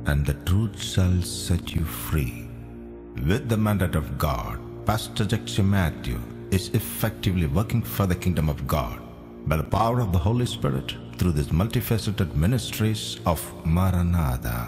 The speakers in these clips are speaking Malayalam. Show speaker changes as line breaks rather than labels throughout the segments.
and the truth shall set you free. With the mandate of God, Pastor Jackson Matthew is effectively working for the kingdom of God by the power of the Holy Spirit through these multifaceted ministries of Maranatha.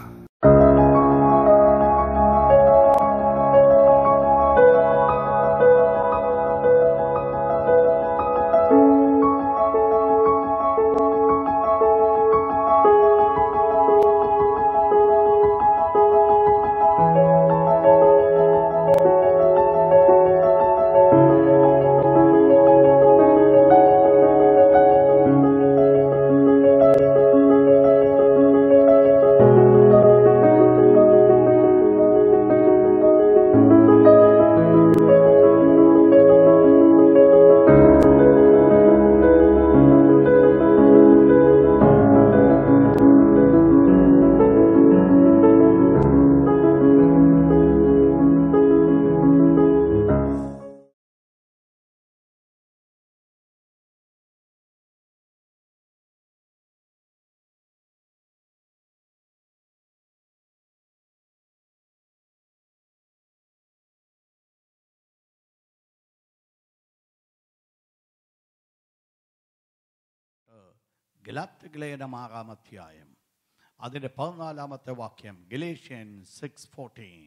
ഗലാത്തലേഖനമാകാം അധ്യായം അതിൻ്റെ പതിനാലാമത്തെ വാക്യം ഗലേഷ്യൻ സിക്സ് ഫോർട്ടീൻ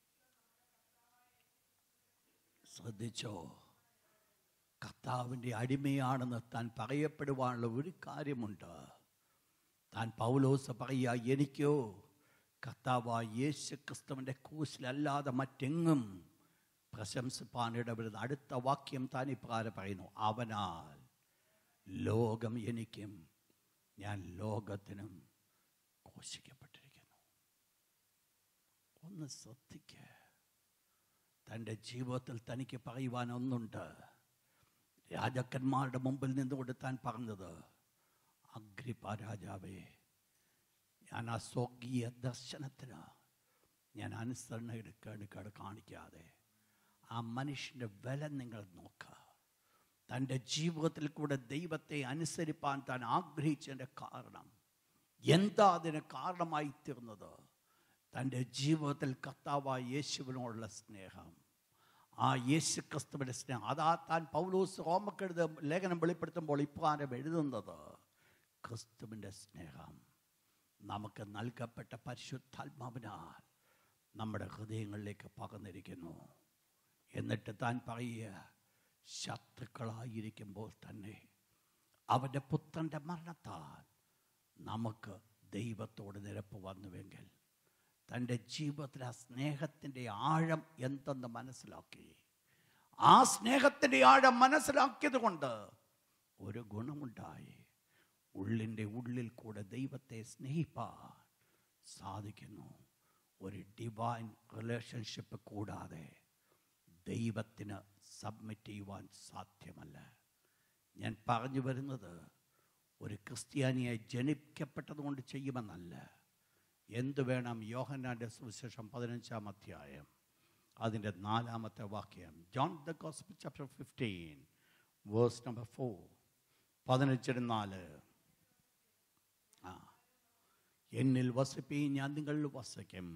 ശ്രദ്ധിച്ചോ കർത്താവിൻ്റെ അടിമയാണെന്ന് താൻ പറയപ്പെടുവാനുള്ള ഒരു കാര്യമുണ്ട് താൻ പൗലോസ് പറയുക എനിക്കോ കർത്താവായ യേശു ക്രിസ്തുവിൻ്റെ കൂസിലല്ലാതെ മറ്റെങ്ങും പ്രശംസിപ്പാൻ ഇടപെടുന്ന അടുത്ത വാക്യം താൻ ഇപ്രകാരം പറയുന്നു അവനാൽ ലോകം എനിക്കും ഞാൻ ലോകത്തിനും ഘോഷിക്കപ്പെട്ടിരിക്കുന്നു ഒന്ന് ശ്രദ്ധിക്ക തൻ്റെ ജീവിതത്തിൽ തനിക്ക് പറയുവാൻ ഒന്നുണ്ട് രാജാക്കന്മാരുടെ മുമ്പിൽ നിന്നുകൊണ്ട് താൻ പറഞ്ഞത് അഗ്രിപ്പ രാജാവേ ഞാൻ ആ സ്വർഗീയ ദർശനത്തിന് ഞാൻ അനുസരണ എടുക്കാണ് കാണിക്കാതെ ആ മനുഷ്യൻ്റെ വില നിങ്ങൾ നോക്കുക തൻ്റെ ജീവിതത്തിൽ കൂടെ ദൈവത്തെ അനുസരിപ്പാൻ താൻ ആഗ്രഹിച്ചതിൻ്റെ കാരണം എന്താ അതിന് കാരണമായി തീർന്നത് തൻ്റെ ജീവിതത്തിൽ കർത്താവായ യേശുവിനോടുള്ള സ്നേഹം ആ യേശു ക്രിസ്തുവിൻ്റെ സ്നേഹം അതാ താൻ പൗലോസ് റോമക്കെഴുത ലേഖനം വെളിപ്പെടുത്തുമ്പോൾ ഇപ്രാരം എഴുതുന്നത് ക്രിസ്തുവിൻ്റെ സ്നേഹം നമുക്ക് നൽകപ്പെട്ട പരിശുദ്ധാത്മാവിനാൽ നമ്മുടെ ഹൃദയങ്ങളിലേക്ക് പകർന്നിരിക്കുന്നു എന്നിട്ട് താൻ പറയുക ശത്രുക്കളായിരിക്കുമ്പോൾ തന്നെ അവൻ്റെ പുത്രൻ്റെ മരണത്താൽ നമുക്ക് ദൈവത്തോട് നിരപ്പ് വന്നുവെങ്കിൽ തൻ്റെ ജീവിതത്തിൽ ആ സ്നേഹത്തിൻ്റെ ആഴം എന്തെന്ന് മനസ്സിലാക്കി ആ സ്നേഹത്തിൻ്റെ ആഴം മനസ്സിലാക്കിയത് കൊണ്ട് ഒരു ഗുണമുണ്ടായി ഉള്ളിൻ്റെ ഉള്ളിൽ കൂടെ ദൈവത്തെ സ്നേഹിപ്പാൻ സാധിക്കുന്നു ഒരു ഡിവൈൻ റിലേഷൻഷിപ്പ് കൂടാതെ ദൈവത്തിന് സബ്മിറ്റ് ചെയ്യുവാൻ സാധ്യമല്ല ഞാൻ പറഞ്ഞു വരുന്നത് ഒരു ക്രിസ്ത്യാനിയെ ജനിക്കപ്പെട്ടതുകൊണ്ട് ചെയ്യുമെന്നല്ല എന്തു വേണം യോഹന്നാൻ്റെ സുവിശേഷം പതിനഞ്ചാം അധ്യായം അതിൻ്റെ നാലാമത്തെ വാക്യം John the gospel chapter fifteen verse number four പതിനഞ്ചിന് നാല് ആ എന്നിൽ വസിപ്പീ ഞാൻ നിങ്ങളിൽ വസിക്കും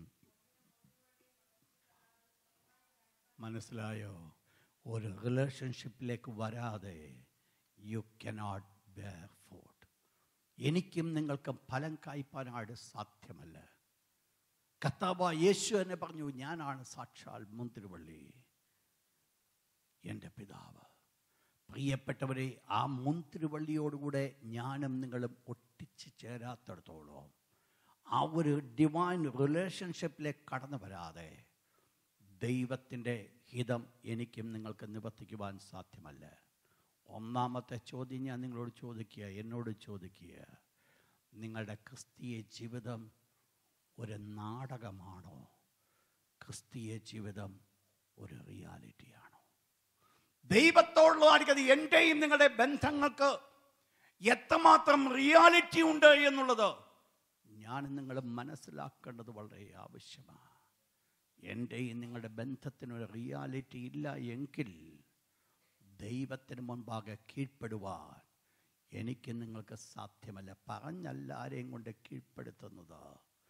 മനസ്സിലായോ ഒരു റിലേഷൻഷിപ്പിലേക്ക് വരാതെ യു കനോട്ട് ബെയർ ഫുഡ് എനിക്കും നിങ്ങൾക്കും ഫലം കായ്പാനായിട്ട് സാധ്യമല്ല കത്താബ യേശു എന്നെ പറഞ്ഞു ഞാനാണ് സാക്ഷാൽ മുന്തിരിവള്ളി എൻ്റെ പിതാവ് പ്രിയപ്പെട്ടവരെ ആ മുന്തിരിവള്ളിയോടുകൂടെ ഞാനും നിങ്ങളും ഒട്ടിച്ച് ചേരാത്തിടത്തോളം ആ ഒരു ഡിവൈൻ റിലേഷൻഷിപ്പിലേക്ക് കടന്നു വരാതെ ദൈവത്തിൻ്റെ ഹിതം എനിക്കും നിങ്ങൾക്ക് നിവർത്തിക്കുവാൻ സാധ്യമല്ല ഒന്നാമത്തെ ചോദ്യം ഞാൻ നിങ്ങളോട് ചോദിക്കുക എന്നോട് ചോദിക്കുക നിങ്ങളുടെ ക്രിസ്തീയ ജീവിതം ഒരു നാടകമാണോ ക്രിസ്തീയ ജീവിതം ഒരു റിയാലിറ്റിയാണോ ദൈവത്തോടുള്ളതായിരിക്കും എൻ്റെയും നിങ്ങളുടെ ബന്ധങ്ങൾക്ക് എത്രമാത്രം റിയാലിറ്റി ഉണ്ട് എന്നുള്ളത് ഞാൻ നിങ്ങൾ മനസ്സിലാക്കേണ്ടത് വളരെ ആവശ്യമാണ് എൻ്റെയും നിങ്ങളുടെ ബന്ധത്തിനൊരു റിയാലിറ്റി ഇല്ല എങ്കിൽ ദൈവത്തിന് മുൻപാകെ കീഴ്പ്പെടുവാൻ എനിക്ക് നിങ്ങൾക്ക് സാധ്യമല്ല പറഞ്ഞല്ല ആരെയും കൊണ്ട് കീഴ്പ്പെടുത്തുന്നത്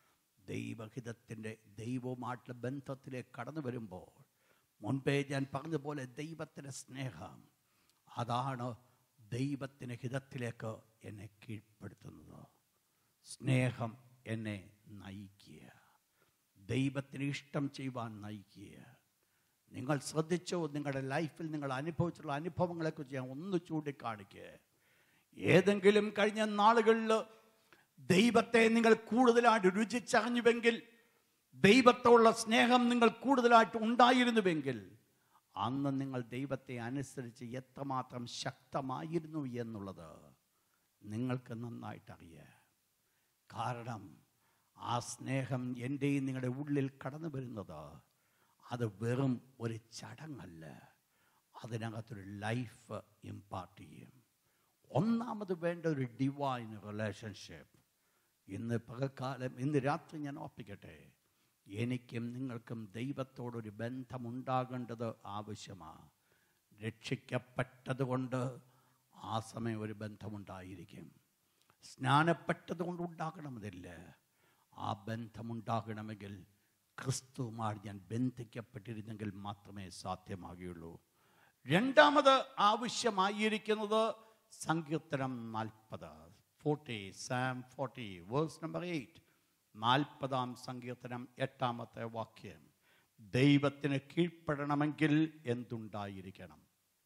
ദൈവഹിതത്തിൻ്റെ ദൈവവുമായിട്ടുള്ള ബന്ധത്തിലേക്ക് കടന്നു വരുമ്പോൾ മുൻപേ ഞാൻ പറഞ്ഞതുപോലെ ദൈവത്തിൻ്റെ സ്നേഹം അതാണ് ദൈവത്തിൻ്റെ ഹിതത്തിലേക്ക് എന്നെ കീഴ്പ്പെടുത്തുന്നത് സ്നേഹം എന്നെ നയിക്കുക ദൈവത്തിന് ഇഷ്ടം ചെയ്യുവാൻ നയിക്കുക നിങ്ങൾ ശ്രദ്ധിച്ചോ നിങ്ങളുടെ ലൈഫിൽ നിങ്ങൾ അനുഭവിച്ചിട്ടുള്ള അനുഭവങ്ങളെക്കുറിച്ച് ഞാൻ ഒന്ന് ചൂണ്ടിക്കാണിക്കുക ഏതെങ്കിലും കഴിഞ്ഞ നാളുകളിൽ ദൈവത്തെ നിങ്ങൾ കൂടുതലായിട്ട് രുചിച്ചറിഞ്ഞുവെങ്കിൽ ദൈവത്തോടുള്ള സ്നേഹം നിങ്ങൾ കൂടുതലായിട്ട് ഉണ്ടായിരുന്നുവെങ്കിൽ അന്ന് നിങ്ങൾ ദൈവത്തെ അനുസരിച്ച് എത്രമാത്രം ശക്തമായിരുന്നു എന്നുള്ളത് നിങ്ങൾക്ക് നന്നായിട്ട് അറിയാം കാരണം ആ സ്നേഹം എൻ്റെയും നിങ്ങളുടെ ഉള്ളിൽ കടന്നു വരുന്നത് അത് വെറും ഒരു ചടങ്ങല്ല അതിനകത്തൊരു ലൈഫ് ഇമ്പാർട്ട് ചെയ്യും ഒന്നാമത് വേണ്ട ഒരു ഡിവൈൻ റിലേഷൻഷിപ്പ് ഇന്ന് പകൽക്കാലം ഇന്ന് രാത്രി ഞാൻ ഓർപ്പിക്കട്ടെ എനിക്കും നിങ്ങൾക്കും ദൈവത്തോടൊരു ബന്ധമുണ്ടാകേണ്ടത് ആവശ്യമാണ് രക്ഷിക്കപ്പെട്ടതുകൊണ്ട് ആ സമയം ഒരു ബന്ധമുണ്ടായിരിക്കും സ്നാനപ്പെട്ടത് കൊണ്ട് ഉണ്ടാകണമെന്നില്ല ആ ബന്ധമുണ്ടാകണമെങ്കിൽ ക്രിസ്തുവുമായി ഞാൻ ബന്ധിക്കപ്പെട്ടിരുന്നെങ്കിൽ മാത്രമേ സാധ്യമാകുകയുള്ളൂ രണ്ടാമത് ആവശ്യമായിരിക്കുന്നത് സങ്കീർത്തനം നാൽപ്പത് forty psalm forty verse number eight നാൽപ്പതാം സങ്കീർത്തനം എട്ടാമത്തെ വാക്യം ദൈവത്തിന് കീഴ്പ്പെടണമെങ്കിൽ എന്തുണ്ടായിരിക്കണം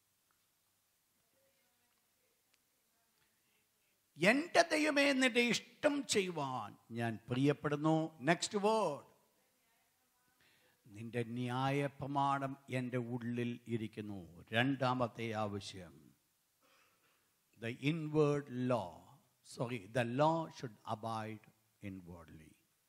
എൻ്റെ ദൈവമേ നിന്റെ ഇഷ്ടം ചെയ്യുവാൻ ഞാൻ പ്രിയപ്പെടുന്നു നെക്സ്റ്റ് വേർഡ് നിന്റെ ന്യായ പ്രമാണം എൻ്റെ ഉള്ളിൽ ഇരിക്കുന്നു രണ്ടാമത്തെ ആവശ്യം the inward law sorry the law should abide inwardly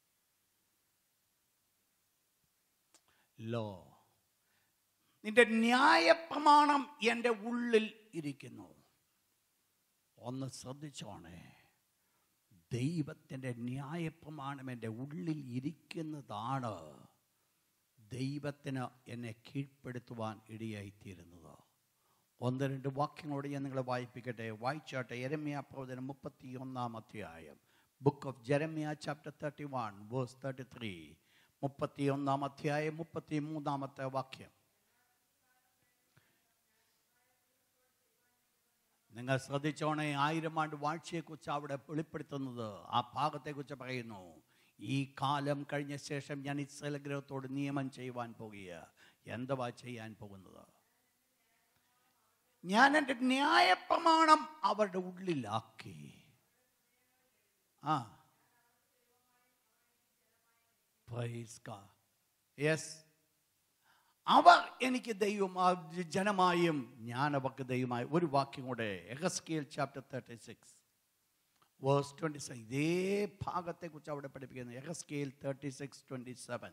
law നിന്റെ ന്യായ പ്രമാണം എൻ്റെ ഉള്ളിൽ ഇരിക്കുന്നു ഒന്ന് ശ്രദ്ധിച്ചോണേ ദൈവത്തിൻ്റെ ന്യായപ്രമാണം എൻ്റെ ഉള്ളിൽ ഇരിക്കുന്നതാണ് ദൈവത്തിന് എന്നെ കീഴ്പ്പെടുത്തുവാൻ ഇടയായിത്തീരുന്നത് ഒന്ന് രണ്ട് വാക്യങ്ങളോട് ഞാൻ നിങ്ങളെ വായിപ്പിക്കട്ടെ വായിച്ചാട്ടെ എരമ്യ പ്രവചനം മുപ്പത്തി ഒന്നാം അധ്യായം book of Jeremiah chapter thirty one verse thirty three മുപ്പത്തി ഒന്നാം അധ്യായം മുപ്പത്തി മൂന്നാമത്തെ വാക്യം നിങ്ങൾ ശ്രദ്ധിച്ചോണേ ആയിരം ആണ്ട് വാഴ്ചയെക്കുറിച്ച് അവിടെ വെളിപ്പെടുത്തുന്നത് ആ ഭാഗത്തെക്കുറിച്ച് പറയുന്നു ഈ കാലം കഴിഞ്ഞ ശേഷം ഞാൻ ഇസ്രയേൽ ഗ്രഹത്തോട് നിയമം ചെയ്യുവാൻ പോകുക എന്തുവാ ചെയ്യാൻ പോകുന്നത് ഞാൻ എൻ്റെ ന്യായപ്രമാണം അവരുടെ ഉള്ളിലാക്കി ആ യെസ് അവർ എനിക്ക് ദൈവം ആ ജനമായും ഞാൻ അവർക്ക് ദൈവമായി ഒരു വാക്യം കൂടെ എഹസ്കേൽ chapter thirty six verse twenty seven ഇതേ ഭാഗത്തെക്കുറിച്ച് അവിടെ പഠിപ്പിക്കുന്നത് എഹസ്കേൽ തേർട്ടി സിക്സ് ട്വൻറ്റി സെവൻ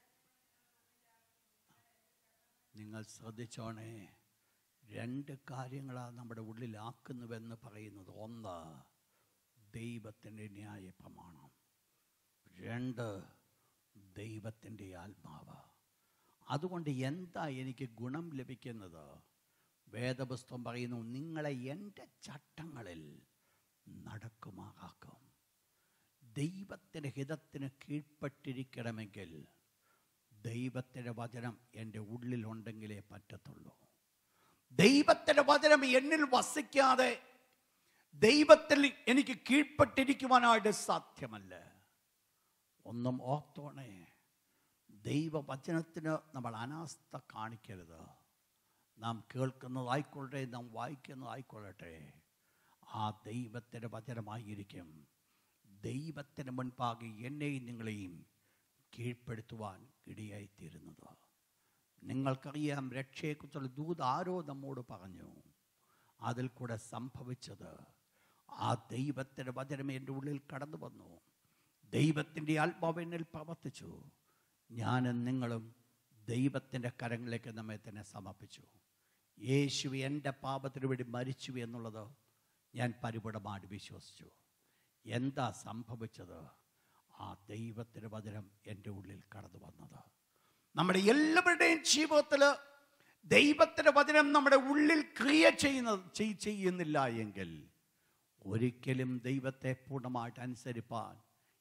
നിങ്ങൾ ശ്രദ്ധിച്ചോണേ രണ്ട് കാര്യങ്ങളാണ് നമ്മുടെ ഉള്ളിലാക്കുന്നുവെന്ന് പറയുന്നത് ഒന്ന് ദൈവത്തിൻ്റെ ന്യായ പ്രമാണം രണ്ട് ദൈവത്തിൻ്റെ ആത്മാവ് അതുകൊണ്ട് എന്താ എനിക്ക് ഗുണം ലഭിക്കുന്നത് വേദപുസ്തകം പറയുന്നു നിങ്ങളെ എൻ്റെ ചട്ടങ്ങളിൽ നടക്കുമാറാക്കും ദൈവത്തിൻ്റെ ഹിതത്തിന് കീഴ്പ്പെട്ടിരിക്കണമെങ്കിൽ ദൈവത്തിൻ്റെ വചനം എൻ്റെ ഉള്ളിലുണ്ടെങ്കിലേ പറ്റത്തുള്ളൂ ദൈവത്തിൻ്റെ വചനം എന്നിൽ വസിക്കാതെ ദൈവത്തിൽ എനിക്ക് കീഴ്പ്പെട്ടിരിക്കുവാനായിട്ട് സാധ്യമല്ല ഒന്നും ഓർത്തോണേ ദൈവവചനത്തിന് നമ്മൾ അനാസ്ഥ കാണിക്കരുത് നാം കേൾക്കുന്നതായിക്കൊള്ളട്ടെ നാം വായിക്കുന്നതായിക്കൊള്ളട്ടെ ആ ദൈവത്തിൻ്റെ വചനമായിരിക്കും ദൈവത്തിന് മുൻപാകെ എന്നെയും നിങ്ങളെയും കീഴ്പ്പെടുത്തുവാൻ ഇടയായിത്തീരുന്നത് നിങ്ങൾക്കറിയാം രക്ഷയെക്കുറിച്ചുള്ള ദൂത് ആരോ നമ്മോട് പറഞ്ഞു അതിൽ കൂടെ സംഭവിച്ചത് ആ ദൈവത്തിൻ്റെ വചനം എൻ്റെ ഉള്ളിൽ കടന്നു വന്നു ദൈവത്തിൻ്റെ ആത്മാവ് എന്നിൽ പ്രവർത്തിച്ചു ഞാനും നിങ്ങളും ദൈവത്തിൻ്റെ കരങ്ങളിലേക്ക് നമ്മെ തന്നെ സമർപ്പിച്ചു യേശു എൻ്റെ പാപത്തിന് വേണ്ടി മരിച്ചു എന്നുള്ളത് ഞാൻ പരിപൂർണമായിട്ട് വിശ്വസിച്ചു എന്താ സംഭവിച്ചത് ആ ദൈവത്തിൻ്റെ വചനം എൻ്റെ ഉള്ളിൽ കടന്നു വന്നത് നമ്മുടെ എല്ലാവരുടെയും ജീവിതത്തിൽ ദൈവത്തിൻ്റെ വചനം നമ്മുടെ ഉള്ളിൽ ക്രിയ ചെയ്യുന്ന ചെയ്- ചെയ്യുന്നില്ല എങ്കിൽ ഒരിക്കലും ദൈവത്തെ പൂർണ്ണമായിട്ട് അനുസരിപ്പാൻ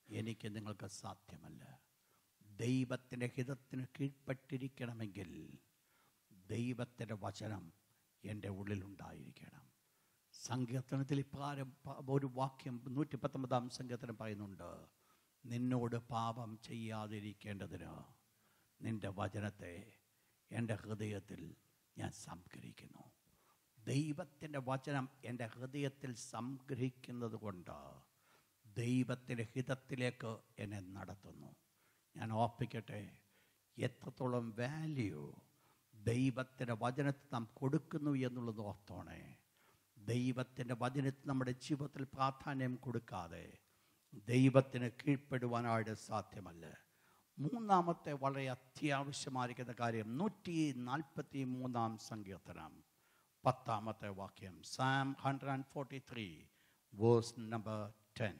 എനിക്ക് നിങ്ങൾക്ക് സാധ്യമല്ല ദൈവത്തിൻ്റെ ഹിതത്തിന് കീഴ്പ്പെട്ടിരിക്കണമെങ്കിൽ ദൈവത്തിൻ്റെ വചനം എൻ്റെ ഉള്ളിലുണ്ടായിരിക്കണം സങ്കീർത്തനത്തിൽ ഇപ്രകാരം പ- ഒരു വാക്യം നൂറ്റി പത്തൊമ്പതാം സങ്കീർത്തനം പറയുന്നുണ്ട് നിന്നോട് പാപം ചെയ്യാതിരിക്കേണ്ടതിന് നിന്റെ വചനത്തെ എൻ്റെ ഹൃദയത്തിൽ ഞാൻ സംഗ്രഹിക്കുന്നു ദൈവത്തിൻ്റെ വചനം എൻ്റെ ഹൃദയത്തിൽ സംഗ്രഹിക്കുന്നത് കൊണ്ട് ദൈവത്തിൻ്റെ ഹിതത്തിലേക്ക് എന്നെ നടത്തുന്നു ഞാൻ ഓർപ്പിക്കട്ടെ എത്രത്തോളം വാല്യൂ ദൈവത്തിൻ്റെ വചനത്തിൽ നാം കൊടുക്കുന്നു എന്നുള്ളത് ഓർത്തോണേ ദൈവത്തിൻ്റെ വചനത്തിൽ നമ്മുടെ ജീവിതത്തിൽ പ്രാധാന്യം കൊടുക്കാതെ ദൈവത്തിന് കീഴ്പ്പെടുവാനായിട്ട് സാധ്യമല്ല മൂന്നാമത്തെ വളരെ അത്യാവശ്യമായിരിക്കുന്ന കാര്യം നൂറ്റി നാൽപ്പത്തി മൂന്നാം സങ്കീർത്തനം പത്താമത്തെ വാക്യം psalm hundred and forty three verse number ten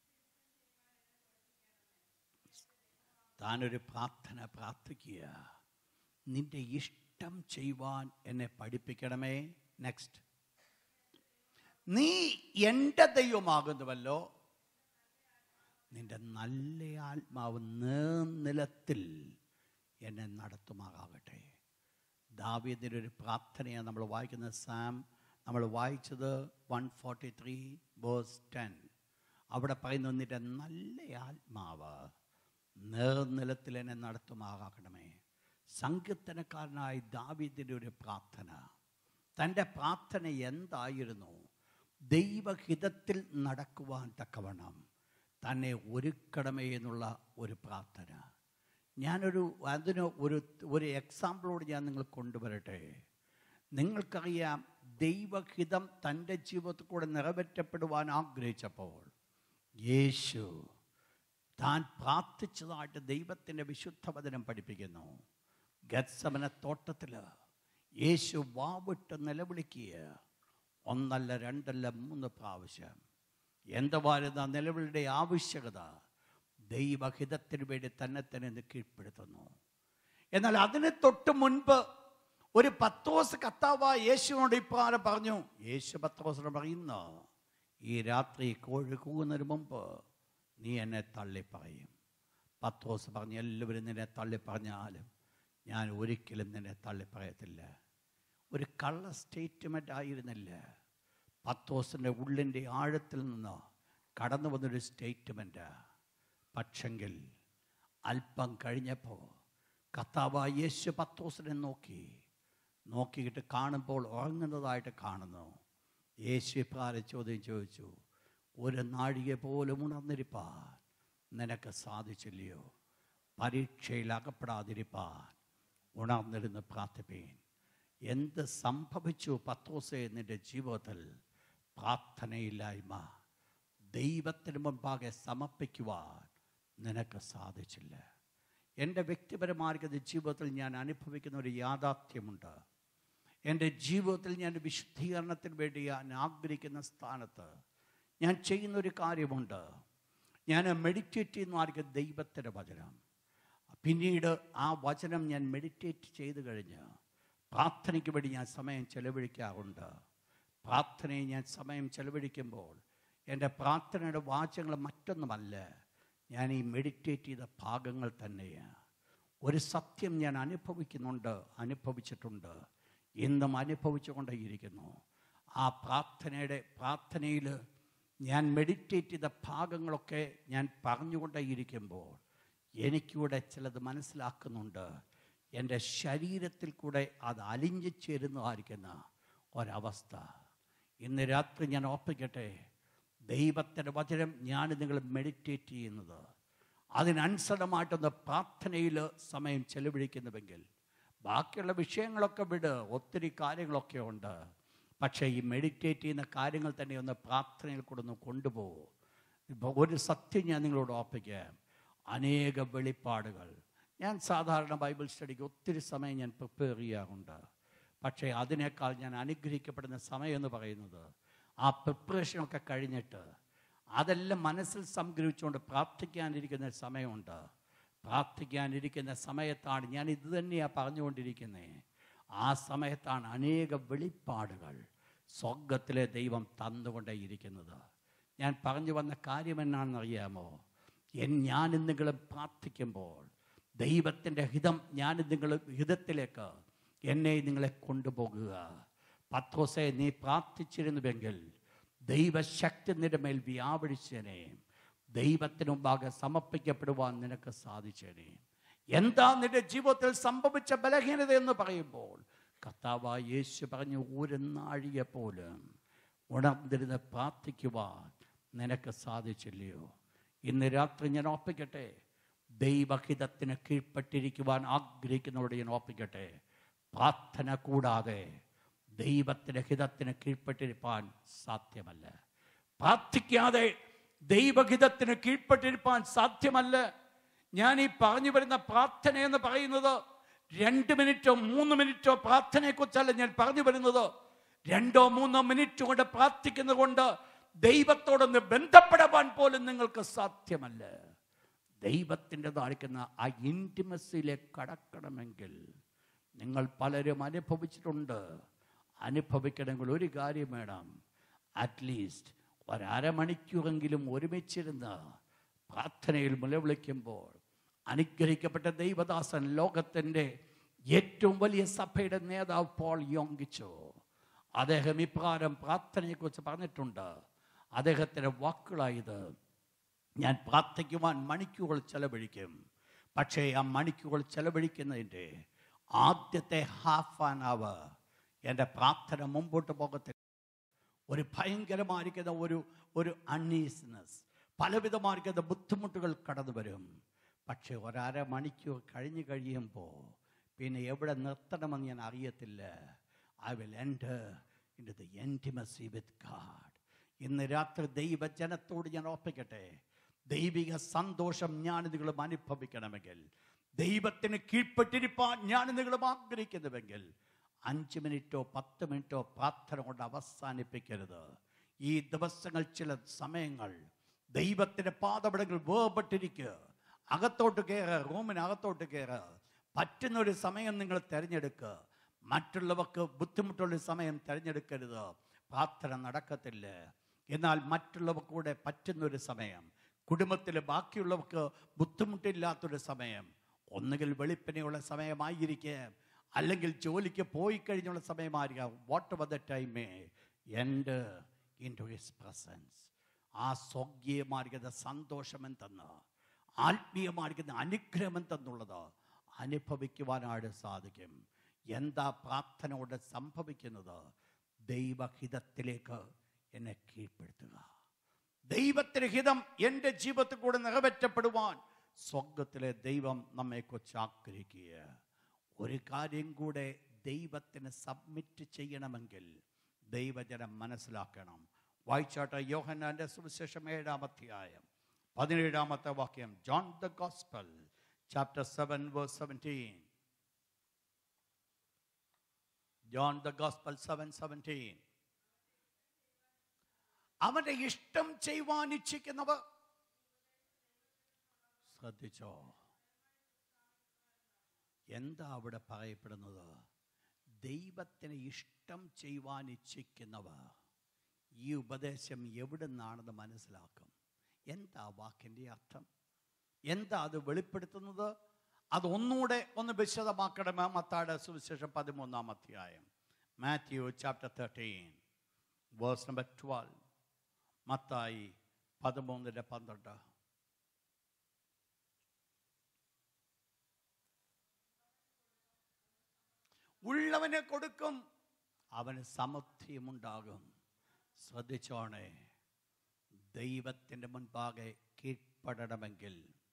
താനൊരു പ്രാർത്ഥന പ്രാർത്ഥിക്കുക നിന്റെ ഇഷ്ടം ചെയ്യുവാൻ എന്നെ പഠിപ്പിക്കണമേ നെക്സ്റ്റ് നീ എൻ്റെ ദൈവമാകുന്നുവല്ലോ നിന്റെ നല്ല ആത്മാവ് നേർനിലത്തിൽ എന്നെ നടത്തുമാകാകട്ടെ ദാവീദിൻ്റെ ഒരു പ്രാർത്ഥനയാണ് നമ്മൾ വായിക്കുന്നത് സാം നമ്മൾ വായിച്ചത് one forty three verse ten അവിടെ പറയുന്നു നിന്റെ നല്ല ആത്മാവ് നേർനിലത്തിൽ എന്നെ നടത്തുമാകണമേ സങ്കീർത്തനക്കാരനായ ദാവീദിൻ്റെ ഒരു പ്രാർത്ഥന തൻ്റെ പ്രാർത്ഥന എന്തായിരുന്നു ദൈവഹിതത്തിൽ നടക്കുവാൻ തക്കവണ്ണം തന്നെ ഒരുക്കണമേ എന്നുള്ള ഒരു പ്രാർത്ഥന ഞാനൊരു അതിന് ഒരു ഒരു എക്സാമ്പിളോട് ഞാൻ നിങ്ങൾ കൊണ്ടുവരട്ടെ നിങ്ങൾക്കറിയാം ദൈവഹിതം തൻ്റെ ജീവിതത്തിൽ കൂടെ നിറവേറ്റപ്പെടുവാൻ ആഗ്രഹിച്ചപ്പോൾ യേശു താൻ പ്രാർത്ഥിച്ചതായിട്ട് ദൈവത്തിൻ്റെ വിശുദ്ധ വചനം പഠിപ്പിക്കുന്നു ഗത്സമന തോട്ടത്തിൽ യേശു വാവിട്ട് നിലവിളിക്കുക ഒന്നല്ല രണ്ടല്ല മൂന്ന് പ്രാവശ്യം എന്തുവാരുന്ന നിലവിളിയുടെ ആവശ്യകത ദൈവഹിതത്തിന് വേണ്ടി തന്നെ തന്നെ ഇത് കീഴ്പ്പെടുത്തുന്നു എന്നാൽ അതിന് തൊട്ട് മുൻപ് ഒരു പത്തോസ് കത്താവ യേശുവിനോട് ഇപ്രകാരം പറഞ്ഞു യേശു പത്തോസിനോട് പറയുന്നു ഈ രാത്രി കോഴി കൂകുന്നതിന് മുമ്പ് നീ എന്നെ തള്ളി പറയും പത്തോസ് പറഞ്ഞ് എല്ലാവരും നിന്നെ തള്ളി പറഞ്ഞാലും ഞാൻ ഒരിക്കലും നിന്നെ തള്ളി പറയത്തില്ല ഒരു കള്ള സ്റ്റേറ്റ്മെൻ്റ് ആയിരുന്നില്ല പത്തോസിൻ്റെ ഉള്ളിൻ്റെ ആഴത്തിൽ നിന്ന് കടന്നു വന്നൊരു സ്റ്റേറ്റ്മെൻറ്റ് പക്ഷെങ്കിൽ അല്പം കഴിഞ്ഞപ്പോൾ കത്താവായ യേശു പത്തോസിനെ നോക്കി നോക്കിയിട്ട് കാണുമ്പോൾ ഉറങ്ങുന്നതായിട്ട് കാണുന്നു യേശു ഇപ്രകാരം ചോദ്യം ചോദിച്ചു ഒരു നാഴിക പോലും ഉണർന്നിരിപ്പാൻ നിനക്ക് സാധിച്ചില്ലയോ പരീക്ഷയിൽ അകപ്പെടാതിരിപ്പാൻ ഉണർന്നിരുന്ന് പ്രാർത്ഥിപ്പീൻ എന്ത് സംഭവിച്ചു പത്തോസെ നിന്റെ ജീവിതത്തിൽ പ്രാർത്ഥനയില്ലായ്മ ദൈവത്തിന് മുൻപാകെ സമർപ്പിക്കുവാൻ നിനക്ക് സാധിച്ചില്ല എൻ്റെ വ്യക്തിപരമായ ജീവിതത്തിൽ ഞാൻ അനുഭവിക്കുന്ന ഒരു യാഥാർത്ഥ്യമുണ്ട് എൻ്റെ ജീവിതത്തിൽ ഞാൻ വിശുദ്ധീകരണത്തിന് വേണ്ടി ഞാൻ ആഗ്രഹിക്കുന്ന സ്ഥാനത്ത് ഞാൻ ചെയ്യുന്ന ഒരു കാര്യമുണ്ട് ഞാൻ മെഡിറ്റേറ്റ് ചെയ്യുന്നതായിരിക്കും ദൈവത്തിൻ്റെ വചനം പിന്നീട് ആ വചനം ഞാൻ മെഡിറ്റേറ്റ് ചെയ്ത് കഴിഞ്ഞ് പ്രാർത്ഥനയ്ക്ക് വേണ്ടി ഞാൻ സമയം ചെലവഴിക്കാറുണ്ട് പ്രാർത്ഥനയെ ഞാൻ സമയം ചെലവഴിക്കുമ്പോൾ എൻ്റെ പ്രാർത്ഥനയുടെ വാചകങ്ങൾ മറ്റൊന്നുമല്ല ഞാൻ ഈ മെഡിറ്റേറ്റ് ചെയ്ത ഭാഗങ്ങൾ തന്നെയാണ് ഒരു സത്യം ഞാൻ അനുഭവിക്കുന്നുണ്ട് അനുഭവിച്ചിട്ടുണ്ട് ഇന്നും അനുഭവിച്ചുകൊണ്ടേയിരിക്കുന്നു ആ പ്രാർത്ഥനയുടെ പ്രാർത്ഥനയിൽ ഞാൻ മെഡിറ്റേറ്റ് ചെയ്ത ഭാഗങ്ങളൊക്കെ ഞാൻ പറഞ്ഞുകൊണ്ടേയിരിക്കുമ്പോൾ എനിക്കൂടെ ചിലത് മനസ്സിലാക്കുന്നുണ്ട് എൻ്റെ ശരീരത്തിൽ കൂടെ അത് അലിഞ്ഞു ചേരുന്നതായിരിക്കുന്ന ഒരവസ്ഥ ഇന്ന് രാത്രി ഞാൻ ഓർപ്പിക്കട്ടെ ദൈവത്തിൻ്റെ വചനം ഞാൻ നിങ്ങൾ മെഡിറ്റേറ്റ് ചെയ്യുന്നത് അതിനനുസൃതമായിട്ടൊന്ന് പ്രാർത്ഥനയിൽ സമയം ചെലവഴിക്കുന്നുവെങ്കിൽ ബാക്കിയുള്ള വിഷയങ്ങളൊക്കെ വിട് ഒത്തിരി കാര്യങ്ങളൊക്കെ ഉണ്ട് പക്ഷേ ഈ മെഡിറ്റേറ്റ് ചെയ്യുന്ന കാര്യങ്ങൾ തന്നെ ഒന്ന് പ്രാർത്ഥനയിൽ കൂടെ ഒന്ന് കൊണ്ടുപോകും ഇപ്പോൾ ഒരു സത്യം ഞാൻ നിങ്ങളോട് ഓർപ്പിക്കാം അനേക വെളിപ്പാടുകൾ ഞാൻ സാധാരണ ബൈബിൾ സ്റ്റഡിക്ക് ഒത്തിരി സമയം ഞാൻ പ്രിപ്പയർ ചെയ്യാറുണ്ട് പക്ഷേ അതിനേക്കാൾ ഞാൻ അനുഗ്രഹിക്കപ്പെടുന്ന സമയം എന്ന് പറയുന്നത് ആ പ്രിപ്പറേഷനൊക്കെ കഴിഞ്ഞിട്ട് അതെല്ലാം മനസ്സിൽ സംഗ്രഹിച്ചുകൊണ്ട് പ്രാർത്ഥിക്കാനിരിക്കുന്ന സമയമുണ്ട് പ്രാർത്ഥിക്കാനിരിക്കുന്ന സമയത്താണ് ഞാൻ ഇത് തന്നെയാണ് പറഞ്ഞുകൊണ്ടിരിക്കുന്നത് ആ സമയത്താണ് അനേക വെളിപ്പാടുകൾ സ്വർഗത്തിലെ ദൈവം തന്നുകൊണ്ടേയിരിക്കുന്നത് ഞാൻ പറഞ്ഞു വന്ന കാര്യം എന്നാണെന്നറിയാമോ എൻ ഞാനും നിങ്ങൾ പ്രാർത്ഥിക്കുമ്പോൾ ദൈവത്തിൻ്റെ ഹിതം ഞാനും നിങ്ങൾ ഹിതത്തിലേക്ക് എന്നെ നിങ്ങളെ കൊണ്ടുപോകുക പത്രോസെ നീ പ്രാർത്ഥിച്ചിരുന്നുവെങ്കിൽ ദൈവശക്തി നിന്റെ മേൽ വ്യാപരിച്ചേനെ ദൈവത്തിന് മുമ്പാകെ സമർപ്പിക്കപ്പെടുവാൻ നിനക്ക് സാധിച്ചേനെ എന്താ നിന്റെ ജീവിതത്തിൽ സംഭവിച്ച ബലഹീനത എന്ന് പറയുമ്പോൾ കർത്താവായ യേശു പറഞ്ഞു ഒരു നാഴിക പോലും ഉണർന്നിരുന്ന് പ്രാർത്ഥിക്കുവാൻ നിനക്ക് സാധിച്ചില്ലയോ ഇന്ന് രാത്രി ഞാൻ ഓർപ്പിക്കട്ടെ ദൈവഹിതത്തിന് കീഴ്പ്പെട്ടിരിക്കുവാൻ ആഗ്രഹിക്കുന്നവരോട് ഞാൻ ഓർപ്പിക്കട്ടെ പ്രാർത്ഥന കൂടാതെ ദൈവത്തിൻ്റെ ഹിതത്തിന് കീഴ്പ്പെട്ടിരിപ്പാൻ സാധ്യമല്ല പ്രാർത്ഥിക്കാതെ ദൈവഹിതത്തിന് കീഴ്പ്പെട്ടിരിപ്പാൻ സാധ്യമല്ല ഞാൻ ഈ പറഞ്ഞു വരുന്ന പ്രാർത്ഥന എന്ന് പറയുന്നത് രണ്ട് മിനിറ്റോ മൂന്ന് മിനിറ്റോ പ്രാർത്ഥനയെക്കുറിച്ചല്ല ഞാൻ പറഞ്ഞു വരുന്നത് രണ്ടോ മൂന്നോ മിനിറ്റ് കൊണ്ട് പ്രാർത്ഥിക്കുന്നത് കൊണ്ട് ദൈവത്തോടൊന്ന് ബന്ധപ്പെടാൻ പോലും നിങ്ങൾക്ക് സാധ്യമല്ല ദൈവത്തിൻ്റെ താഴ്ക്കുന്ന ആ ഇൻറ്റിമസിയിലേക്ക് കടക്കണമെങ്കിൽ നിങ്ങൾ പലരും അനുഭവിച്ചിട്ടുണ്ട് അനുഭവിക്കണമെങ്കിൽ ഒരു കാര്യം വേണം അറ്റ്ലീസ്റ്റ് ഒരമണിക്കൂറെങ്കിലും ഒരുമിച്ചിരുന്ന് പ്രാർത്ഥനയിൽ നിലവിളിക്കുമ്പോൾ അനുഗ്രഹിക്കപ്പെട്ട ദൈവദാസൻ ലോകത്തിൻ്റെ ഏറ്റവും വലിയ സഭയുടെ നേതാവ് പോൾ യോങ്കിച്ചോ അദ്ദേഹം ഇപ്രകാരം പ്രാർത്ഥനയെക്കുറിച്ച് പറഞ്ഞിട്ടുണ്ട് അദ്ദേഹത്തിൻ്റെ വാക്കുകളായത് ഞാൻ പ്രാർത്ഥിക്കുവാൻ മണിക്കൂറുകൾ ചെലവഴിക്കും പക്ഷേ ആ മണിക്കൂറുകൾ ചെലവഴിക്കുന്നതിൻ്റെ ആദ്യത്തെ ഹാഫ് ആൻ അവർ എൻ്റെ പ്രാർത്ഥന മുമ്പോട്ട് പോകത്തില്ല ഒരു ഭയങ്കരമായിരിക്കുന്ന ഒരു ഒരു അൺഈസ്നെസ് പലവിധമായിരിക്കുന്ന ബുദ്ധിമുട്ടുകൾ കടന്നു വരും പക്ഷേ ഒരര മണിക്കൂർ കഴിഞ്ഞ് കഴിയുമ്പോൾ പിന്നെ എവിടെ നിർത്തണമെന്ന് ഞാൻ അറിയത്തില്ല I will enter into the intimacy with God ഇന്ന് രാത്രി ദൈവജനത്തോട് ഞാൻ ഓർപ്പിക്കട്ടെ ദൈവിക സന്തോഷം ഞാൻ നിങ്ങളും അനുഭവിക്കണമെങ്കിൽ ദൈവത്തിന് കീഴ്പ്പെട്ടിരിപ്പാൻ ഞാൻ നിങ്ങളും ആഗ്രഹിക്കുന്നുവെങ്കിൽ അഞ്ച് മിനിറ്റോ പത്ത് മിനിറ്റോ പ്രാർത്ഥന കൊണ്ട് അവസാനിപ്പിക്കരുത് ഈ ദിവസങ്ങൾ ചില സമയങ്ങൾ ദൈവത്തിൻ്റെ പാതപടങ്ങൾ വേർപെട്ടിരിക്കുക അകത്തോട്ട് കയറുക റൂമിനകത്തോട്ട് കയറുക പറ്റുന്ന ഒരു സമയം നിങ്ങൾ തിരഞ്ഞെടുക്കുക മറ്റുള്ളവർക്ക് ബുദ്ധിമുട്ടുള്ള ഒരു സമയം തിരഞ്ഞെടുക്കരുത് പ്രാർത്ഥന നടക്കത്തില്ല എന്നാൽ മറ്റുള്ളവർക്ക് കൂടെ പറ്റുന്ന ഒരു സമയം കുടുംബത്തിലെ ബാക്കിയുള്ളവർക്ക് ബുദ്ധിമുട്ടില്ലാത്തൊരു സമയം ഒന്നുകിൽ വെളിപ്പിനെയുള്ള സമയമായിരിക്കാം അല്ലെങ്കിൽ ജോലിക്ക് പോയി കഴിഞ്ഞുള്ള സമയമായിരിക്കാം whatever the time may enter into his presence ആ സ്വർഗീയമായിരിക്കുന്ന സന്തോഷം എന്തെന്ന് ആത്മീയമായിരിക്കുന്ന അനുഗ്രഹം എന്തെന്നുള്ളത് അനുഭവിക്കുവാനായിട്ട് സാധിക്കും എന്താ പ്രാർത്ഥന കൊണ്ട് സംഭവിക്കുന്നത് ദൈവഹിതത്തിലേക്ക് എന്നെ കീഴ്പ്പെടുത്തുക ദൈവത്തിന് ഹിതം എൻ്റെ ജീവിതത്തിൽ കൂടെ നിറവേറ്റപ്പെടുവാൻ സ്വർഗത്തിലെ ദൈവം നമ്മെക്കുറിച്ച് ആഗ്രഹിക്കുക ഒരു കാര്യം കൂടെ ദൈവത്തിന് സബ്മിറ്റ് ചെയ്യണമെങ്കിൽ ദൈവജനം മനസ്സിലാക്കണം വായിച്ചാട്ടെ യോഹന്നാന്റെ സുവിശേഷം ഏഴാം അധ്യായം പതിനേഴാമത്തെ വാക്യം John the gospel chapter seven verse seventeen John the gospel seven seventeen അവന്റെ ഇഷ്ടം ചെയ്യുവാൻ ഇച്ഛിക്കുന്നവർ ശ്രദ്ധിച്ചോ എന്താ അവിടെ പറയപ്പെടുന്നത് ദൈവത്തിന് ഇഷ്ടം ചെയ്യുവാൻ ഇച്ഛിക്കുന്നവർ ഈ ഉപദേശം എവിടെ നിന്നാണെന്ന് മനസ്സിലാക്കും എന്താ വാക്കിൻ്റെ അർത്ഥം എന്താ അത് വെളിപ്പെടുത്തുന്നത് അതൊന്നുകൂടെ ഒന്ന് വിശദമാക്കണമേ മത്താട് സുവിശേഷം പതിമൂന്നാം അധ്യായം Matthew chapter thirteen verse number twelve മത്തായി പതിമൂന്നിൻ്റെ പന്ത്രണ്ട് ഉള്ളവനെ കൊടുക്കും അവന് സമൃദ്ധിയുമുണ്ടാകും ശ്രദ്ധിച്ചോണേ ദൈവത്തിൻ്റെ മുൻപാകെ കീഴ്പ്പെടണമെങ്കിൽ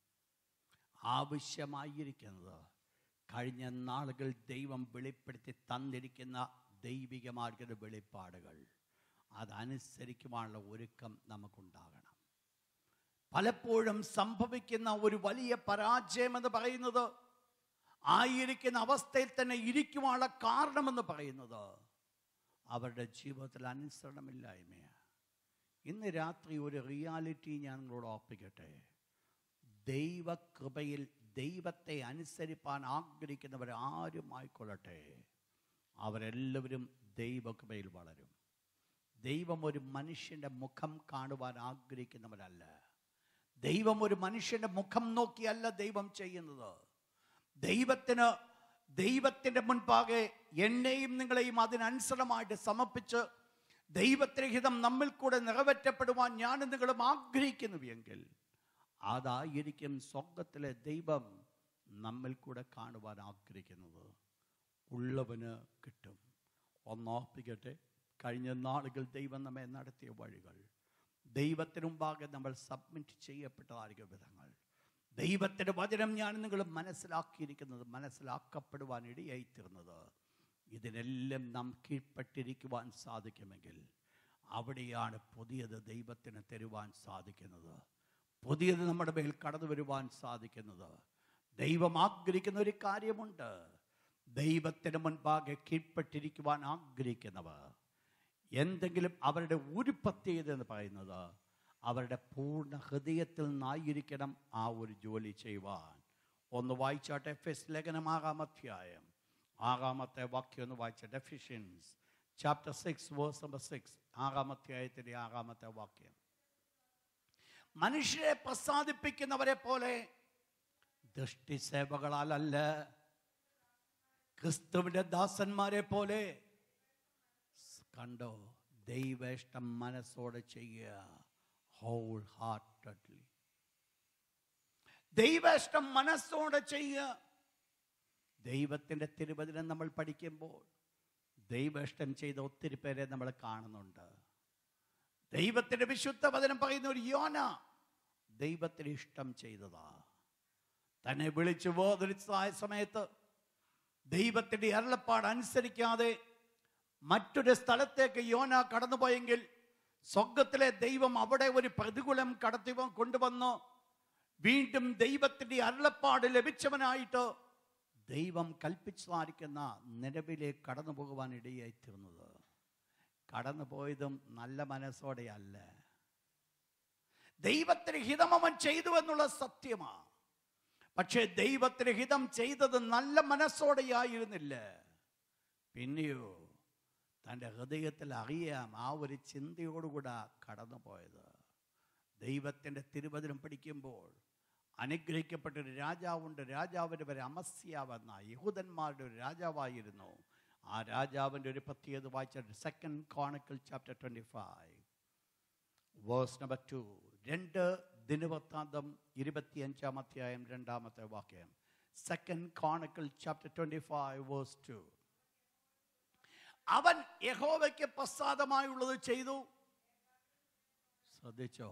ആവശ്യമായിരിക്കുന്നത് കഴിഞ്ഞ നാളുകൾ ദൈവം വെളിപ്പെടുത്തി തന്നിരിക്കുന്ന ദൈവികമാർഗ വെളിപ്പാടുകൾ അതനുസരിക്കുവാനുള്ള ഒരുക്കം നമുക്കുണ്ടാകണം പലപ്പോഴും സംഭവിക്കുന്ന ഒരു വലിയ പരാജയം എന്ന് പറയുന്നത് ആയിരിക്കുന്ന അവസ്ഥയിൽ തന്നെ ഇരിക്കുവാനുള്ള കാരണമെന്ന് പറയുന്നത് അവരുടെ ജീവിതത്തിൽ അനുസരണമില്ലായ്മയാണ് ഇന്ന് രാത്രി ഒരു റിയാലിറ്റി ഞാൻ നിങ്ങളോട് ഓർപ്പിക്കട്ടെ ദൈവകൃപയിൽ ദൈവത്തെ അനുസരിപ്പാൻ ആഗ്രഹിക്കുന്നവർ ആരും ആയിക്കൊള്ളട്ടെ അവരെല്ലാവരും ദൈവകൃപയിൽ വളരും ദൈവം ഒരു മനുഷ്യൻ്റെ മുഖം കാണുവാൻ ആഗ്രഹിക്കുന്നവരല്ല ദൈവം ഒരു മനുഷ്യന്റെ മുഖം നോക്കിയല്ല ദൈവം ചെയ്യുന്നത് ദൈവത്തിന് ദൈവത്തിന്റെ മുൻപാകെ എന്നെയും നിങ്ങളെയും അതിനനുസരണമായിട്ട് സമർപ്പിച്ച് ദൈവത്തിന്റെ ഹിതം നമ്മിൽ കൂടെ നിറവേറ്റപ്പെടുവാൻ ഞാനും നിങ്ങളും ആഗ്രഹിക്കുന്നു എങ്കിൽ അതായിരിക്കും സ്വർഗത്തിലെ ദൈവം നമ്മിൽ കൂടെ കാണുവാൻ ആഗ്രഹിക്കുന്നത് ഉള്ളവന് കിട്ടും ഒന്നോർപ്പിക്കട്ടെ കഴിഞ്ഞ നാളുകൾ ദൈവം നമ്മെ നടത്തിയ വഴികൾ ദൈവത്തിന് മുമ്പാകെ നമ്മൾ സബ്മിറ്റ് ചെയ്യപ്പെട്ടതായിരിക്കും വിധങ്ങൾ ദൈവത്തിൻ്റെ വചനം ഞാൻ നിങ്ങൾ മനസ്സിലാക്കിയിരിക്കുന്നത് മനസ്സിലാക്കപ്പെടുവാൻ ഇടയായിത്തീർന്നത് ഇതിനെല്ലാം നാം കീഴ്പ്പെട്ടിരിക്കുവാൻ സാധിക്കുമെങ്കിൽ അവിടെയാണ് പുതിയത് ദൈവത്തിന് തരുവാൻ സാധിക്കുന്നത് പുതിയത് നമ്മുടെ മേൽ കടന്നു വരുവാൻ സാധിക്കുന്നത് ദൈവം ആഗ്രഹിക്കുന്ന ഒരു കാര്യമുണ്ട് ദൈവത്തിന് മുൻപാകെ കീഴ്പ്പെട്ടിരിക്കുവാൻ ആഗ്രഹിക്കുന്നവർ എന്തെങ്കിലും അവരുടെ ഒരു പ്രത്യേകത എന്ന് പറയുന്നത് അവരുടെ പൂർണ്ണ ഹൃദയത്തിൽ നിന്നായിരിക്കണം ആ ഒരു ജോലി ചെയ്യുവാൻ ഒന്ന് വായിച്ചാട്ടെ എഫ് എസ് ലേഖനം ആറാം അധ്യായം ആറാമത്തെ വാക്യം ഒന്ന് വായിച്ച Ephesians chapter six verse number six ആറാം അധ്യായത്തിൻ്റെ ആറാമത്തെ വാക്യം മനുഷ്യരെ പ്രസാദിപ്പിക്കുന്നവരെ പോലെ ദൃഷ്ടിസേവകളാലല്ല ക്രിസ്തുവിന്റെ ദാസന്മാരെ പോലെ കണ്ടോ ദൈവേഷ്ടം മനസ്സോടെ ചെയ്യുക ഹോൾ ഹാർട്ടഡ്ലി ദൈവേഷ്ടം മനസ്സോടെ ചെയ്യുക ദൈവത്തിൻ്റെ തിരുവചനം നമ്മൾ പഠിക്കുമ്പോൾ ദൈവേഷ്ടം ചെയ്ത ഒത്തിരി പേരെ നമ്മൾ കാണുന്നുണ്ട് ദൈവത്തിൻ്റെ വിശുദ്ധ വചനം പറയുന്ന ഒരു യോന ദൈവത്തിന് ഇഷ്ടം ചെയ്തതാ തന്നെ വിളിച്ചു വേർതിരിച്ചതായ സമയത്ത് ദൈവത്തിൻ്റെ അരുളപ്പാട് അനുസരിക്കാതെ മറ്റൊരു സ്ഥലത്തേക്ക് യോന കടന്നുപോയെങ്കിൽ സ്വർഗത്തിലെ ദൈവം അവിടെ ഒരു പ്രതികൂലം കടത്തി വ- കൊണ്ടുവന്നു വീണ്ടും ദൈവത്തിൻ്റെ അരുളപ്പാട് ലഭിച്ചവനായിട്ട് ദൈവം കൽപ്പിച്ചതായിരിക്കുന്ന നിലവിലേക്ക് കടന്നു പോകുവാൻ ഇടയായിത്തീർന്നത് കടന്നുപോയതും നല്ല മനസ്സോടെയല്ല ദൈവത്തിന് ഹിതം അവൻ ചെയ്തു എന്നുള്ള സത്യമാണ് പക്ഷേ ദൈവത്തിന് ഹിതം ചെയ്തത് നല്ല മനസ്സോടെയായിരുന്നില്ല പിന്നെയോ തൻ്റെ ഹൃദയത്തിൽ അറിയാം ആ ഒരു ചിന്തയോടുകൂടെ കടന്നുപോയത് ദൈവത്തിൻ്റെ തിരുവചനം പഠിക്കുമ്പോൾ അനുഗ്രഹിക്കപ്പെട്ട ഒരു രാജാവുണ്ട് രാജാവിൻ്റെ പേര് അമസ്യാവെന്ന യഹൂദന്മാരുടെ ഒരു രാജാവായിരുന്നു ആ രാജാവിൻ്റെ ഒരു പ്രത്യേകത വായിച്ച second chronicle chapter twenty five verse number two രണ്ട് ദിനവൃത്താന്തം ഇരുപത്തിയഞ്ചാം അധ്യായം രണ്ടാമത്തെ വാക്യം second chronicle chapter twenty five verse two അവൻ യഹോവയ്ക്ക് പ്രസാദമായുള്ളത് ചെയ്തു ശ്രദ്ധിച്ചോ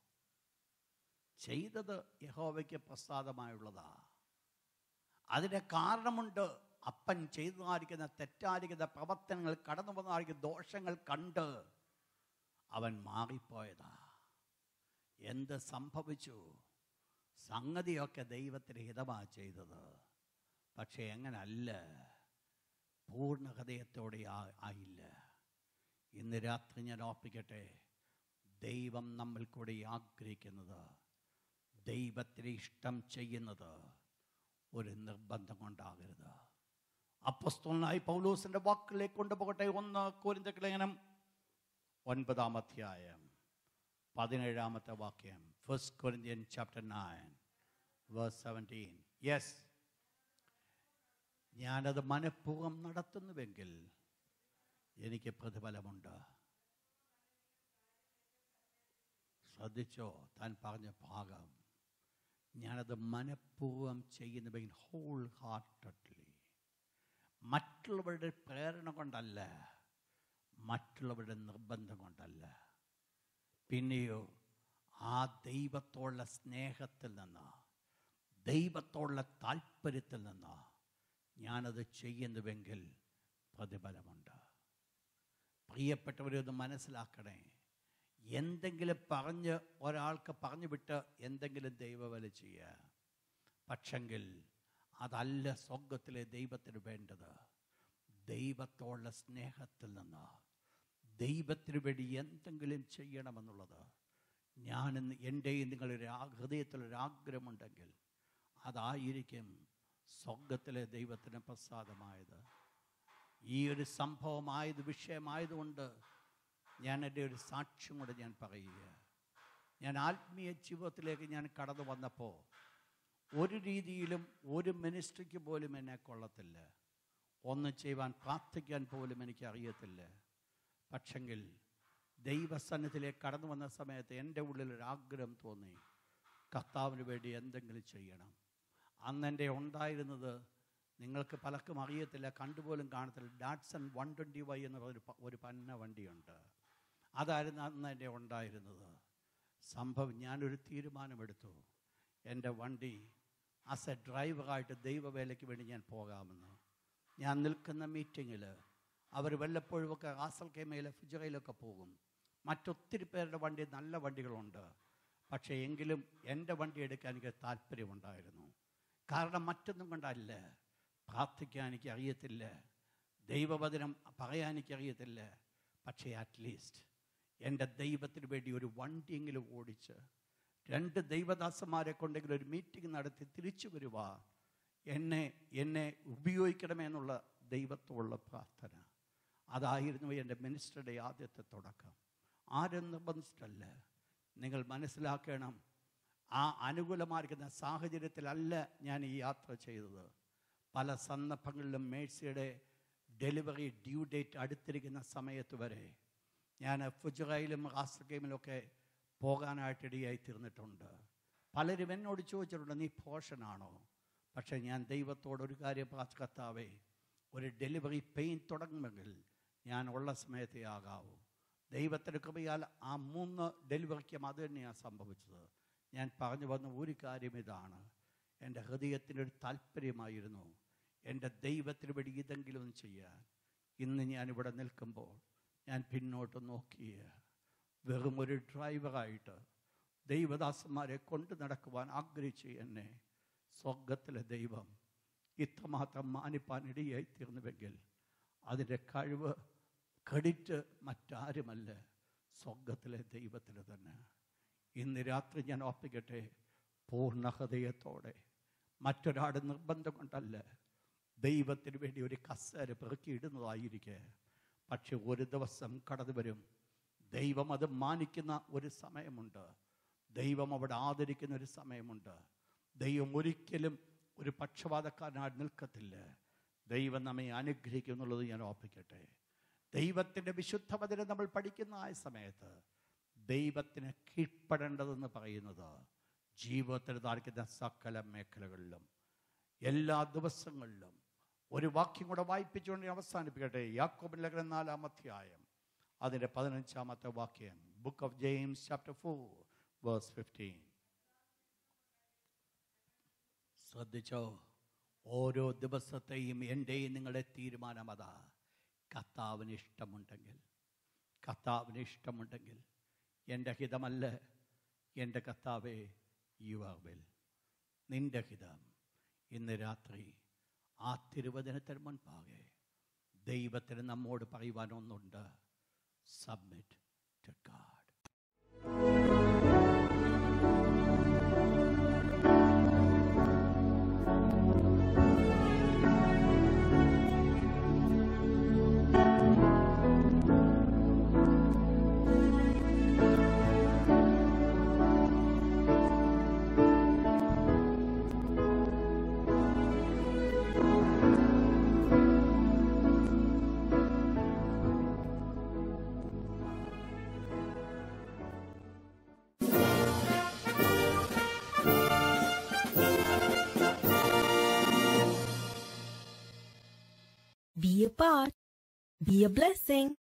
ചെയ്തത് യഹോവയ്ക്ക് പ്രസാദമായുള്ളതാ അതിൻ്റെ കാരണമുണ്ട് അപ്പൻ ചെയ്തതായിരിക്കുന്ന തെറ്റായിരിക്കുന്ന പ്രവർത്തനങ്ങൾ കടന്നു വന്നതായിരിക്കുന്ന ദോഷങ്ങൾ കണ്ട് അവൻ മാറിപ്പോയതാ എന്ത് സംഭവിച്ചു സംഗതിയൊക്കെ ദൈവത്തിന് ഹിതമാ ചെയ്തത് പക്ഷേ എങ്ങനല്ല പൂർണ്ണ ഹൃദയത്തോടെ ആ- ആയില്ല ഇന്ന് രാത്രി ഞാൻ ഓർപ്പിക്കട്ടെ ദൈവം നമ്മിൽ കൂടെ ആഗ്രഹിക്കുന്നത് ദൈവത്തിന് ഇഷ്ടം ചെയ്യുന്നത് ഒരു നിർബന്ധം കൊണ്ടാകരുത് അപ്പസ്തോലനായി പൗലോസിന്റെ വാക്കിലേക്ക് കൊണ്ടുപോകട്ടെ ഒന്ന് കോരിന്ത ലേഖനം ഒൻപതാം അധ്യായം പതിനേഴാമത്തെ വാക്യം first Corinthian chapter nine verse seventeen yes ഞാനത് മനഃപൂർവ്വം നടത്തുന്നുവെങ്കിൽ എനിക്ക് പ്രതിഫലമുണ്ട് ശ്രദ്ധിച്ചോ താൻ പറഞ്ഞ ഭാഗം ഞാനത് മനഃപൂർവ്വം ചെയ്യുന്നുവെങ്കിൽ ഹോൾ ഹാർട്ടഡ്ലി മറ്റുള്ളവരുടെ പ്രേരണ കൊണ്ടല്ല മറ്റുള്ളവരുടെ നിർബന്ധം കൊണ്ടല്ല പിന്നെയോ ആ ദൈവത്തോടുള്ള സ്നേഹത്തിൽ നിന്ന് ദൈവത്തോടുള്ള താല്പര്യത്തിൽ നിന്ന് ഞാനത് ചെയ്യുന്നുവെങ്കിൽ പ്രതിഫലമുണ്ട് പ്രിയപ്പെട്ടവരൊന്ന് മനസ്സിലാക്കണേ എന്തെങ്കിലും പറഞ്ഞ് ഒരാൾക്ക് പറഞ്ഞു വിട്ട് എന്തെങ്കിലും ദൈവവേല ചെയ്യുക പക്ഷെങ്കിൽ അതല്ല സ്വർഗത്തിലെ ദൈവത്തിന് വേണ്ടത് ദൈവത്തോടുള്ള സ്നേഹത്തിൽ നിന്ന് ദൈവത്തിന് വേണ്ടി എന്തെങ്കിലും ചെയ്യണമെന്നുള്ളത് ഞാനിന്ന് എൻ്റെയും നിങ്ങളൊരു ആ- ഹൃദയത്തിലൊരാഗ്രഹമുണ്ടെങ്കിൽ അതായിരിക്കും സ്വർഗത്തിലെ ദൈവത്തിന് പ്രസാദമായത് ഈ ഒരു സംഭവമായത് വിഷയമായതുകൊണ്ട് ഞാൻ എൻ്റെ ഒരു സാക്ഷ്യം കൂടെ ഞാൻ പറയുക ഞാൻ ആത്മീയ ജീവിതത്തിലേക്ക് ഞാൻ കടന്നു വന്നപ്പോൾ ഒരു രീതിയിലും ഒരു മിനിസ്ട്രിക്ക് പോലും എന്നെ കൊള്ളത്തില്ല ഒന്നും ചെയ്യുവാൻ പ്രാർത്ഥിക്കാൻ പോലും എനിക്ക് അറിയത്തില്ല പക്ഷെങ്കിൽ ദൈവസന്നിധിയിലേക്ക് കടന്നു വന്ന സമയത്ത് എൻ്റെ ഉള്ളിൽ ഒരു ആഗ്രഹം തോന്നി കർത്താവിന് വേണ്ടി എന്തെങ്കിലും ചെയ്യണം അന്ന് എൻ്റെ ഉണ്ടായിരുന്നത് നിങ്ങൾക്ക് പലർക്കും അറിയത്തില്ല കണ്ടുപോലും കാണത്തില്ല ഡാറ്റ്സൺ വൺ ട്വൻറ്റി വൈ എന്ന് പറഞ്ഞൊരു പ- ഒരു പന്ന വണ്ടിയുണ്ട് അതായിരുന്നു അന്ന് എൻ്റെ ഉണ്ടായിരുന്നത് സംഭവം ഞാനൊരു തീരുമാനമെടുത്തു എൻ്റെ വണ്ടി ആസ് എ ഡ്രൈവറായിട്ട് ദൈവവേലയ്ക്ക് വേണ്ടി ഞാൻ പോകാമെന്ന് ഞാൻ നിൽക്കുന്ന മീറ്റിങ്ങിൽ അവർ വല്ലപ്പോഴുമൊക്കെ റാസൽ കേമയിലെ ഫുജറയിലൊക്കെ പോകും മറ്റൊത്തിരി പേരുടെ വണ്ടി നല്ല വണ്ടികളുണ്ട് പക്ഷേ എങ്കിലും എൻ്റെ വണ്ടി എടുക്കാൻ എനിക്ക് താല്പര്യമുണ്ടായിരുന്നു കാരണം മറ്റൊന്നും കൊണ്ടല്ല പ്രാർത്ഥിക്കാൻ എനിക്ക് അറിയത്തില്ല ദൈവവചനം പറയാൻ എനിക്ക് അറിയത്തില്ല പക്ഷേ അറ്റ്ലീസ്റ്റ് എൻ്റെ ദൈവത്തിന് വേണ്ടി ഒരു വണ്ടിയെങ്കിലും ഓടിച്ച് രണ്ട് ദൈവദാസന്മാരെ കൊണ്ടെങ്കിലും ഒരു മീറ്റിംഗ് നടത്തി തിരിച്ചു വരുവാ എന്നെ എന്നെ ഉപയോഗിക്കണമെന്നുള്ള ദൈവത്തോടുള്ള പ്രാർത്ഥന അതായിരുന്നു എൻ്റെ മിനിസ്റ്ററുടെ ആദ്യത്തെ തുടക്കം ആരും നിർബന്ധിച്ചിട്ടല്ല നിങ്ങൾ മനസ്സിലാക്കണം ആ അനുകൂലമായിരിക്കുന്ന സാഹചര്യത്തിലല്ല ഞാൻ ഈ യാത്ര ചെയ്തത് പല സന്ദർഭങ്ങളിലും മേഴ്സിയുടെ ഡെലിവറി ഡ്യൂ ഡേറ്റ് അടുത്തിരിക്കുന്ന സമയത്ത് വരെ ഞാൻ ഫുജറയിലും റാസ്ട്രഗെയിമിലൊക്കെ പോകാനായിട്ട് ഇടയായി തീർന്നിട്ടുണ്ട് പലരും എന്നോട് ചോദിച്ചിട്ടുണ്ട് നീ പോഷനാണോ പക്ഷേ ഞാൻ ദൈവത്തോട് ഒരു കാര്യം പ്രാർത്ഥി- കർത്താവേ ഒരു ഡെലിവറി പെയിൻ തുടങ്ങുമെങ്കിൽ ഞാൻ ഉള്ള സമയത്തേ ആകാവൂ ദൈവത്തിൻ്റെ കൃപയാൽ ആ മൂന്ന് ഡെലിവറിക്കും അത് തന്നെയാണ് സംഭവിച്ചത് ഞാൻ പറഞ്ഞു വന്ന ഒരു കാര്യം ഇതാണ് എൻ്റെ ഹൃദയത്തിനൊരു താല്പര്യമായിരുന്നു എൻ്റെ ദൈവത്തിന് വേണ്ടി ഇതെങ്കിലും ഒന്ന് ചെയ്യാൻ ഇന്ന് ഞാനിവിടെ നിൽക്കുമ്പോൾ ഞാൻ പിന്നോട്ട് നോക്കിയ വെറും ഒരു ഡ്രൈവറായിട്ട് ദൈവദാസന്മാരെ കൊണ്ട് നടക്കുവാൻ ആഗ്രഹിച്ച് എന്നെ സ്വർഗത്തിലെ ദൈവം ഇത്രമാത്രം മാനിപ്പാൻ ഇടയായി തീർന്നുവെങ്കിൽ അതിൻ്റെ കഴിവ് ക്രെഡിറ്റ് മറ്റാരുമല്ല സ്വർഗത്തിലെ ദൈവത്തിന് തന്നെ ഇന്ന് രാത്രി ഞാൻ ഓർപ്പിക്കട്ടെ പൂർണ്ണ ഹൃദയത്തോടെ മറ്റൊരാട് നിർബന്ധം കൊണ്ടല്ല ദൈവത്തിന് വേണ്ടി ഒരു കസേര പെറുക്കിയിടുന്നതായിരിക്കെ പക്ഷെ ഒരു ദിവസം കടന്നു വരും ദൈവം അത് മാനിക്കുന്ന ഒരു സമയമുണ്ട് ദൈവം അവിടെ ആദരിക്കുന്ന ഒരു സമയമുണ്ട് ദൈവം ഒരിക്കലും ഒരു പക്ഷപാതക്കാരനായി നിൽക്കത്തില്ല ദൈവം നമ്മെ അനുഗ്രഹിക്കും എന്നുള്ളത് ഞാൻ ഓർപ്പിക്കട്ടെ ദൈവത്തിൻ്റെ വിശുദ്ധ വചനം നമ്മൾ പഠിക്കുന്ന ആ സമയത്ത് ദൈവത്തിന് കീഴ്പ്പെടേണ്ടതെന്ന് പറയുന്നത് ജീവിതത്തിൽ താഴ്ക്കുന്ന സകല മേഖലകളിലും എല്ലാ ദിവസങ്ങളിലും ഒരു വാക്യം കൂടെ വായിപ്പിച്ചുകൊണ്ട് ഞാൻ അവസാനിപ്പിക്കട്ടെ യാക്കോബിൻ ലേഖനം നാലാം അധ്യായം അതിൻ്റെ പതിനഞ്ചാമത്തെ വാക്യം book of James chapter four verse fifteen ശ്രദ്ധിച്ചോ ഓരോ ദിവസത്തെയും എൻ്റെയും നിങ്ങളുടെ തീരുമാനം അതാ കർത്താവിന് ഇഷ്ടമുണ്ടെങ്കിൽ കർത്താവിന് ഇഷ്ടമുണ്ടെങ്കിൽ എൻ്റെ ഹിതമല്ല എൻ്റെ കർത്താവേ യു ആർ വെൽ നിന്റെ ഹിതം ഇന്ന് രാത്രി ആ തിരുവചനത്തിന് മുൻപാകെ ദൈവത്തിന് നമ്മോട് പറയുവാൻ ഒന്നുണ്ട് submit to God
Be a part. Be a blessing.